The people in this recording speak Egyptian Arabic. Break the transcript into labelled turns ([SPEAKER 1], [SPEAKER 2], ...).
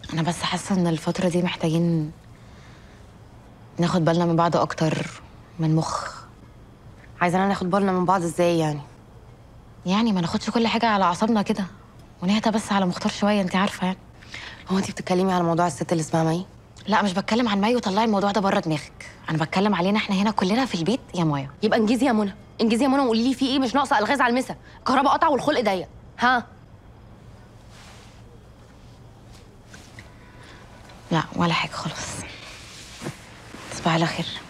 [SPEAKER 1] انا بس حاسه ان الفتره دي محتاجين ناخد بالنا من بعض اكتر من مخ
[SPEAKER 2] عايزانا ناخد بالنا من بعض ازاي يعني
[SPEAKER 1] يعني ما ناخدش كل حاجه على اعصابنا كده ونهدى بس على مختار شويه انت عارفه يعني
[SPEAKER 2] هو انت بتتكلمي على موضوع الست اللي اسمها مي
[SPEAKER 1] لا مش بتكلم عن مي وطلعي الموضوع ده بره دماغك انا بتكلم علينا احنا هنا كلنا في البيت يا مايا
[SPEAKER 2] يبقى انجزي يا منى انجزي يا منى وقولي لي في ايه مش ناقصه الغاز على المسا الكهرباء قطع والخلق ضيق ها
[SPEAKER 1] لا ولا حاجه خلاص تصبح على خير